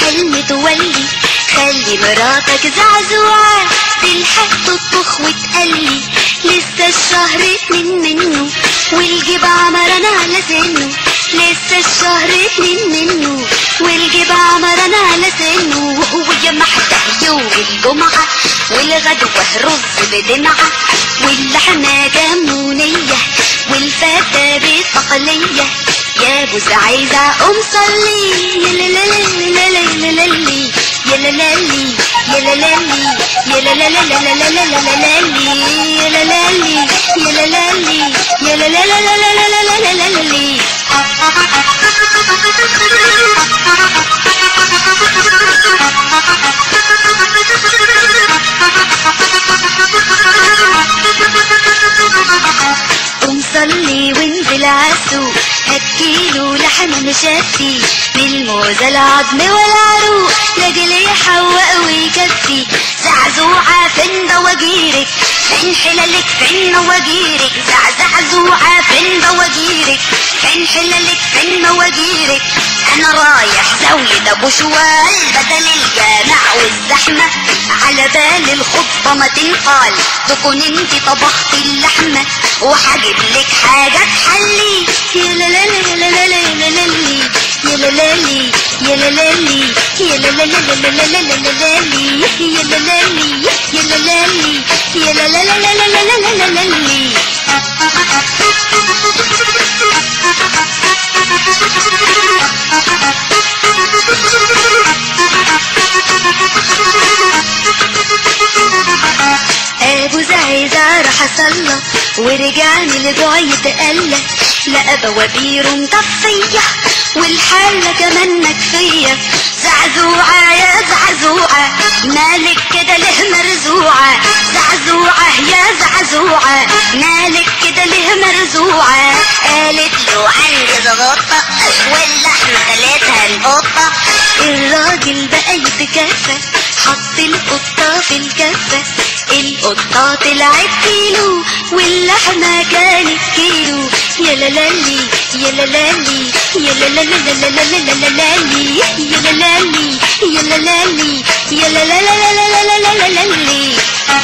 الحلم تولي خلي مراتك زعزوعة تلحق تطبخ وتقلي لسه الشهر اتنين منه والجيب عمران على سنه لسه الشهر اتنين منه والجيب عمران على سنه وهو محده يوم الجمعة والغدوة رز بدمعة واللحمة جمونية والفتة بتقلية يا ابو زعيزة قوم صلي يا لا لا لا لا لا لا لا يا لا لا لي يا لا لا لي يا لا لا لا لا لا لا لا لا لا لي يا لا لا لي يا لا لا لي يا لا لا لا لا لا لا لا لا لا لي قوم صلي وانزل عالسوق هات كيلو لحمة مشفي من الموزة العظم والعروق لاجل يحوق ويكفي زعزوعة فين بواجيرك فين حلالك فين مواجيرك زعزعزوعة فين بواجيرك فين حلالك فين مواجيرك انا رايح زاوية ابو شوال بدل الجامع والزحمة على بال الخطبة ما تنقال تكون انت طبخت اللحمة وحجيب لك حاجة تحلي يا لا لا لا لا لا لا لا لا لي يا لا لا لي يا لا لا لي يا لا لا لا لا لا لا لا لا لا لي يا لا لا لي يا لا لا لي يا لا لا لا لا لا لا لا لا لا لي ابو زعيزة راح اصلى ورجعني لجوعي يتقلى لقى بوابيره مطفية والحلة كمان مكفية زعزوعة يا زعزوعة مالك كده له مرزوعة زعزوعة يا زعزوعة مالك كده له مرزوعة قالت له عندي زغطة واللحمة خليتها القطة الراجل بقى يتكفى حط القطة في الكفة القطة طلعت كيلو واللحمة كانت كيلو يا لا لا لي يا لا لا لي يا لا لا لا لا لا لا لا لا لي يا لا لا لي يا لا لا لي يا لا لا لا لا لا لا لا لا لا لي